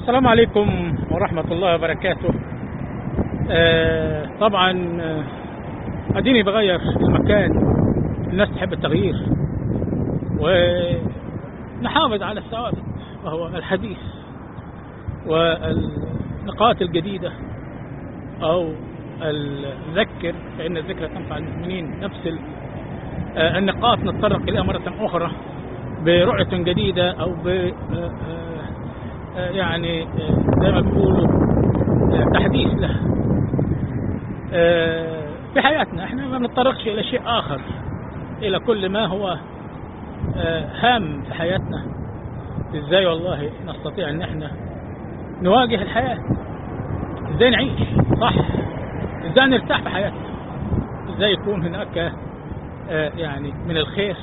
السلام عليكم ورحمة الله وبركاته آه طبعا آه، اديني بغير المكان الناس تحب التغيير ونحافظ على الثوابت وهو الحديث والنقاط الجديدة او الذكر فإن الذكر تنفع المؤمنين نفس ال- آه، النقاط نتطرق إليها مرة أخرى برؤية جديدة أو ب آه، آه، آه، يعني آه، زي ما بيقولوا آه، تحديث له آه، في حياتنا احنا ما بنتطرقش الى شيء اخر الى كل ما هو آه، هام في حياتنا ازاي والله نستطيع ان احنا نواجه الحياة ازاي نعيش صح ازاي نرتاح في حياتنا ازاي يكون هناك آه، يعني من الخير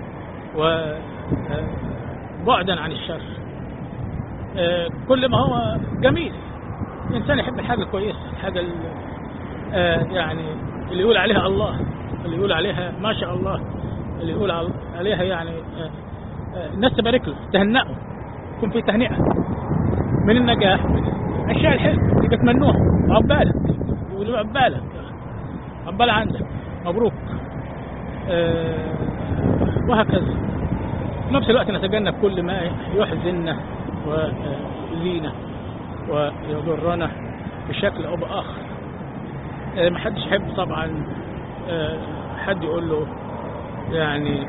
وبعدا عن الشر آه، كل ما هو جميل الانسان يحب الحاجه كويسه الحاجه ال- آه، يعني اللي يقول عليها الله اللي يقول عليها ما شاء الله اللي يقول عل- عليها يعني آه، آه، الناس تبارك له تهنئه يكون في تهنئه من النجاح من الاشياء الحلوه اللي بتمنوها عقبالك يقولوا عقبالك عقبال عندك مبروك آه، وهكذا في نفس الوقت نتجنب كل ما يحزننا ويؤذينا ويضرنا بشكل او باخر آه، ما حدش يحب طبعا آه، حد يقول له يعني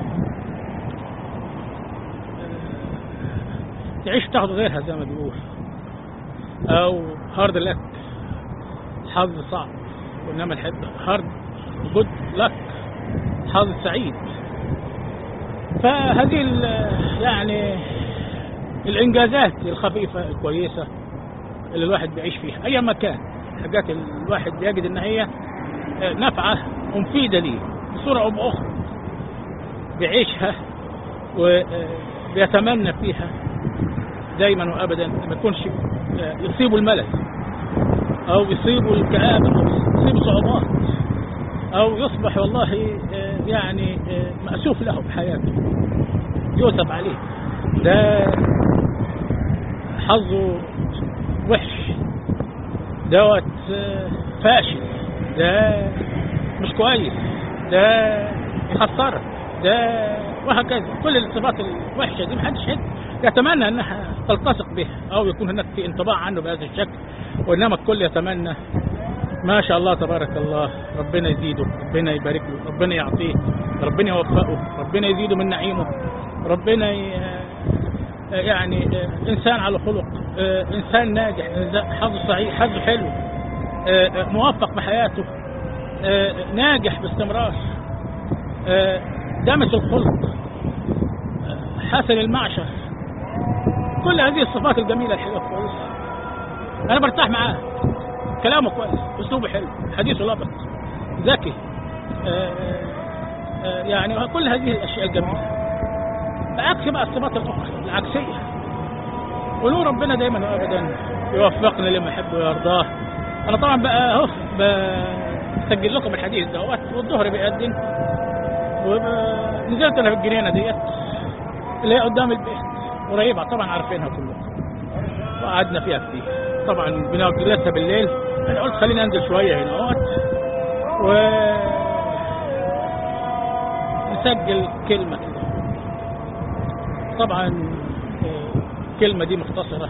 آه، تعيش تاخد غيرها زي ما بيقول او هارد لك حظ صعب وانما الحب هارد جود لك حظ سعيد فهذه ال- يعني الانجازات الخفيفه الكويسه اللي الواحد بيعيش فيها اي مكان حاجات الواحد بيجد ان هي آه، نافعه ومفيده ليه بصوره او باخرى بيعيشها وبيتمنى فيها دايما وابدا ما يكونش آه، يصيبه الملل او يصيبه الكآبه او يصيبه صعوبات او يصبح والله آه، يعني آه، مأسوف له بحياته يؤسف عليه ده حظه وحش دوت آه، فاشل ده مش كويس ده يخسرك ده وهكذا كل الصفات الوحشه دي محدش حد يتمنى انها تلتصق به او يكون هناك في انطباع عنه بهذا الشكل وانما الكل يتمنى ما شاء الله تبارك الله ربنا يزيده ربنا يبارك له ربنا يعطيه ربنا يوفقه ربنا يزيده من نعيمه ربنا ي... يعني انسان على خلق انسان ناجح حظه سعيد حظه حلو موفق بحياته ناجح باستمرار دامس الخلق حسن المعشر كل هذه الصفات الجميله الحلوه كويسه انا برتاح معاه كلامه كويس اسلوبه حلو حديثه لبق ذكي آه، آه، يعني كل هذه الاشياء الجميله بعكس بقى الصفات الاخرى العكسيه ولو ربنا دايما وابدا يوفقنا لما يحب ويرضاه انا طبعا بقى اهو بسجل لكم الحديث ده والظهر بيأذن ونزلت انا في الجنينه ديت اللي هي قدام البيت قريبه طبعا عارفينها كلهم وقعدنا فيها كتير طبعا بنجلسها بالليل انا قلت خليني انزل شويه هنا اهوت و نسجل كلمه كده طبعا آه، الكلمه دي مختصره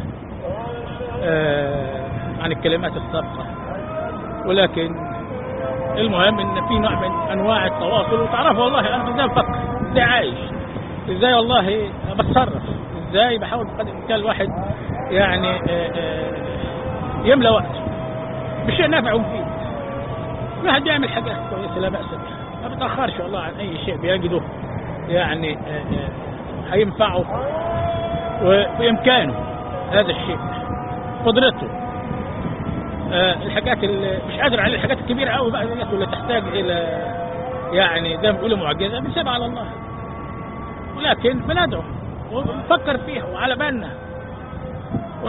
آه، عن الكلمات السابقه ولكن المهم ان في نوع من انواع التواصل وتعرفوا والله انا ازاي بفكر ازاي عايش ازاي والله بتصرف ازاي بحاول بقدر الامكان الواحد يعني آه، آه، يملى وقته بشيء نافع ومفيد الواحد بيعمل حاجات كويسه لا باس بها ما بيتاخرش والله عن اي شيء بيجده يعني آه، آه، هينفعه وبامكانه هذا الشيء قدرته آه، الحاجات اللي مش قادر على الحاجات الكبيره قوي بقى ديت واللي تحتاج الى يعني زي ما بيقولوا معجزه بنسيبها على الله ولكن بندعو ونفكر فيها وعلى بالنا و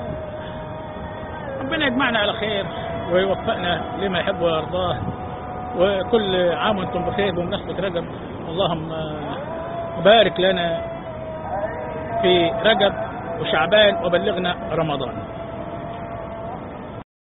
ربنا يجمعنا على خير ويوفقنا لما يحب ويرضاه وكل عام وانتم بخير بمناسبة رجب اللهم بارك لنا في رجب وشعبان وبلغنا رمضان